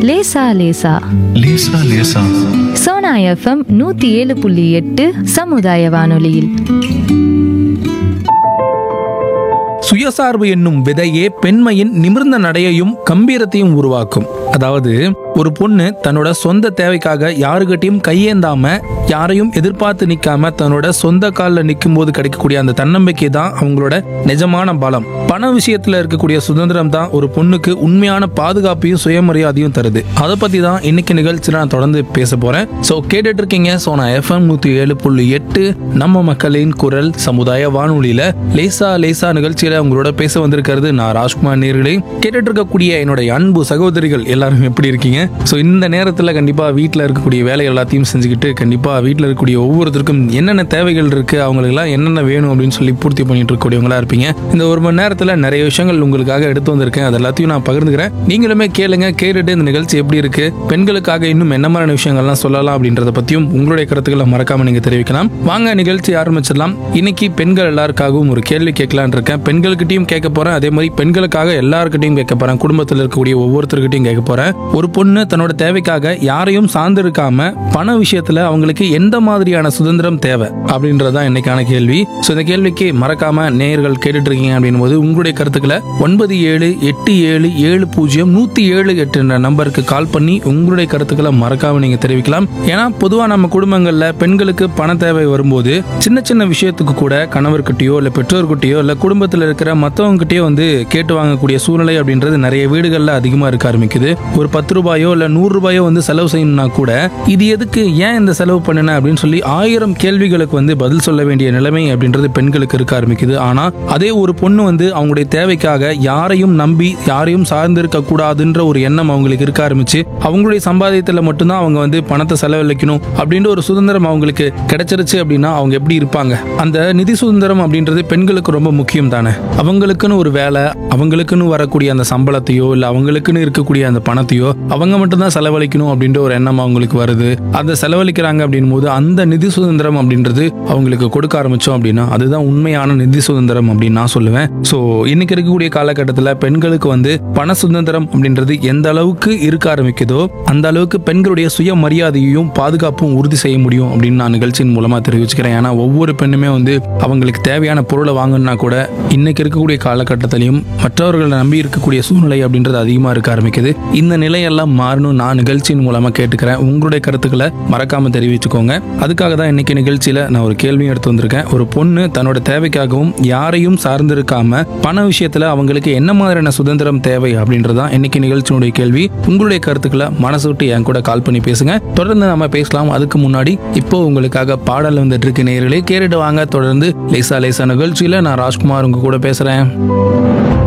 லேசா லேசா லேசா லேசா சோனா எஃப்எம் நூத்தி ஏழு புள்ளி எட்டு சமுதாய வானொலியில் சுயசார்பு என்னும் விதையே பெண்மையின் நிமிர்ந்த நடையையும் கம்பீரத்தையும் உருவாக்கும் அதாவது ஒரு பொண்ணு தன்னோட சொந்த தேவைக்காக யாருகிட்டையும் கையேந்தாம யாரையும் எதிர்பார்த்து நிக்காம தன்னோட சொந்த காலில் நிற்கும் போது கிடைக்கக்கூடிய அந்த தன்னம்பிக்கை தான் அவங்களோட நிஜமான பலம் பண விஷயத்துல இருக்கக்கூடிய சுதந்திரம் தான் ஒரு பொண்ணுக்கு உண்மையான பாதுகாப்பையும் சுயமரியாதையும் தருது அதை பத்தி தான் இன்னைக்கு நிகழ்ச்சியில் நான் தொடர்ந்து பேச போறேன் ஸோ கேட்டுட்டு இருக்கீங்க ஸோ நான் எஃப்எம் நூத்தி ஏழு புள்ளி எட்டு நம்ம மக்களின் குரல் சமுதாய வானொலியில லேசா லேசா நிகழ்ச்சியில உங்களோட பேச வந்திருக்கிறது நான் ராஜ்குமார் நேர்களே கேட்டுட்டு இருக்கக்கூடிய என்னுடைய அன்பு சகோதரிகள் எல்லாரும் எப்படி இருக்கீங்க ஸோ இந்த நேரத்தில் கண்டிப்பா வீட்டில் இருக்கக்கூடிய வேலை எல்லாத்தையும் செஞ்சுக்கிட்டு கண்டிப்பா வீட்டில் இருக்கக்கூடிய ஒவ்வொருத்தருக்கும் என்னென்ன தேவைகள் இருக்கு அவங்களுக்கெல்லாம் என்னென்ன வேணும் அப்படின்னு சொல்லி பூர்த்தி பண்ணிட்டு இருக்கக்கூடியவங்களா இருப்பீங்க இந்த ஒரு மணி நேரத்தில் நிறைய விஷயங்கள் உங்களுக்காக எடுத்து வந்திருக்கேன் அது எல்லாத்தையும் நான் பகிர்ந்துக்கிறேன் நீங்களுமே கேளுங்க கேட்டுட்டு இந்த நிகழ்ச்சி எப்படி இருக்கு பெண்களுக்காக இன்னும் என்ன மாதிரியான விஷயங்கள்லாம் சொல்லலாம் அப்படின்றத பத்தியும் உங்களுடைய கருத்துக்களை மறக்காம நீங்க தெரிவிக்கலாம் வாங்க நிகழ்ச்சி ஆரம்பிச்சிடலாம் இன்னைக்கு பெண்கள் எல்லாருக்காகவும் ஒரு கேள்வி கேட்கலான் இருக்கேன் பெண்கள்கிட்டயும் கேட்க போறேன் அதே மாதிரி பெண்களுக்காக எல்லாருக்கிட்டையும் கேட்க போறேன் குடும்பத்தில் இருக்கக்கூடிய ஒவ்வொருத்தர்கிட்டையும் கேட்க போறேன் ஒரு பொண்ணு தன்னோட தேவைக்காக யாரையும் சார்ந்து இருக்காம பண விஷயத்துல அவங்களுக்கு எந்த மாதிரியான சுதந்திரம் தேவை அப்படின்றதுதான் இன்னைக்கான கேள்வி ஸோ இந்த கேள்விக்கு மறக்காம நேயர்கள் கேட்டுட்டு இருக்கீங்க அப்படின் போது உங்களுடைய கருத்துக்களை ஒன்பது ஏழு எட்டு ஏழு ஏழு பூஜ்ஜியம் நூத்தி ஏழு எட்டு என்ற நம்பருக்கு கால் பண்ணி உங்களுடைய கருத்துக்களை மறக்காம நீங்க தெரிவிக்கலாம் ஏன்னா பொதுவா நம்ம குடும்பங்கள்ல பெண்களுக்கு பண தேவை வரும்போது சின்ன சின்ன விஷயத்துக்கு கூட கணவர்கிட்டயோ இல்ல பெற்றோர்கிட்டயோ இல்ல குடும்பத்துல இருக்கிற மத்தவங்க கிட்டயோ வந்து கேட்டு வாங்கக்கூடிய சூழ்நிலை அப்படின்றது நிறைய வீடுகள்ல அதிகமா இருக்க ஆரம்பிக்குது ஒரு பத்து ரூபாயோ இல்ல நூறு ரூபாயோ வந்து செலவு செய்யணும்னா கூட இது எதுக்கு ஏன் இந்த செலவு பண்ணின அப்படின்னு சொல்லி ஆயிரம் கேள்விகளுக்கு வந்து பதில் சொல்ல வேண்டிய நிலைமை அப்படின்றது பெண்களுக்கு இருக்க ஆரம்பிக்குது ஆனா அதே ஒரு பொண்ணு வந்து அவங்களுடைய தேவைக்காக யாரையும் நம்பி யாரையும் சார்ந்திருக்க கூடாதுன்ற ஒரு எண்ணம் அவங்களுக்கு இருக்க ஆரம்பிச்சு அவங்களுடைய சம்பாதியத்துல மட்டும்தான் அவங்க வந்து பணத்தை செலவழிக்கணும் அப்படின்ற ஒரு சுதந்திரம் அவங்களுக்கு கிடைச்சிருச்சு அப்படின்னா அவங்க எப்படி இருப்பாங்க அந்த நிதி சுதந்திரம் அப்படின்றது பெண்களுக்கு ரொம்ப முக்கியம் தானே அவங்களுக்குன்னு ஒரு வேலை அவங்களுக்குன்னு வரக்கூடிய அந்த சம்பளத்தையோ இல்ல அவங்களுக்குன்னு இருக்கக்கூடிய அந்த பணத்தையோ அவங்க மட்டும்தான் செலவழிக்கணும் அப்படின்ற ஒரு எண்ணம் அவங்களுக்கு வருது அந்த செலவழிக்கிறாங்க அப்படின் போது அந்த நிதி சுதந்திரம் அப்படின்றது அவங்களுக்கு கொடுக்க ஆரம்பிச்சோம் அப்படின்னா அதுதான் உண்மையான நிதி சுதந்திரம் அப்படின்னு நான் சொல்லுவேன் ஸோ இன்னைக்கு இருக்கக்கூடிய காலகட்டத்தில் பெண்களுக்கு வந்து பண சுதந்திரம் அப்படின்றது எந்த அளவுக்கு இருக்க ஆரம்பிக்குதோ அந்த அளவுக்கு பெண்களுடைய சுய மரியாதையையும் பாதுகாப்பும் உறுதி செய்ய முடியும் அப்படின்னு நான் நிகழ்ச்சியின் மூலமா தெரிவிச்சுக்கிறேன் ஏன்னா ஒவ்வொரு பெண்ணுமே வந்து அவங்களுக்கு தேவையான பொருளை வாங்கணும்னா கூட இன்னைக்கு இருக்கக்கூடிய காலகட்டத்திலையும் மற்றவர்களை நம்பி இருக்கக்கூடிய சூழ்நிலை அப்படின்றது அதிகமாக இருக்க ஆரம்பிக்குது இந்த நிலையெல்லாம் மாறணும் நான் நிகழ்ச்சியின் மூலமா கேட்டுக்கிறேன் உங்களுடைய கருத்துக்களை மறக்காம தெரிவிச்சுக்கோங்க அதுக்காக தான் இன்னைக்கு நிகழ்ச்சியில நான் ஒரு கேள்வியும் எடுத்து வந்திருக்கேன் ஒரு பொண்ணு தன்னோட தேவைக்காகவும் யாரையும் சார்ந்திருக்காம பண விஷயத்துல அவங்களுக்கு என்ன மாதிரியான சுதந்திரம் தேவை அப்படின்றதான் இன்னைக்கு நிகழ்ச்சியினுடைய கேள்வி உங்களுடைய கருத்துக்களை மனசு விட்டு என் கூட கால் பண்ணி பேசுங்க தொடர்ந்து நம்ம பேசலாம் அதுக்கு முன்னாடி இப்போ உங்களுக்காக பாடல் வந்துட்டு இருக்கு நேயர்களே கேட்டுட்டு வாங்க தொடர்ந்து லேசா லேசா நிகழ்ச்சியில நான் ராஜ்குமார் உங்க கூட பேசுறேன்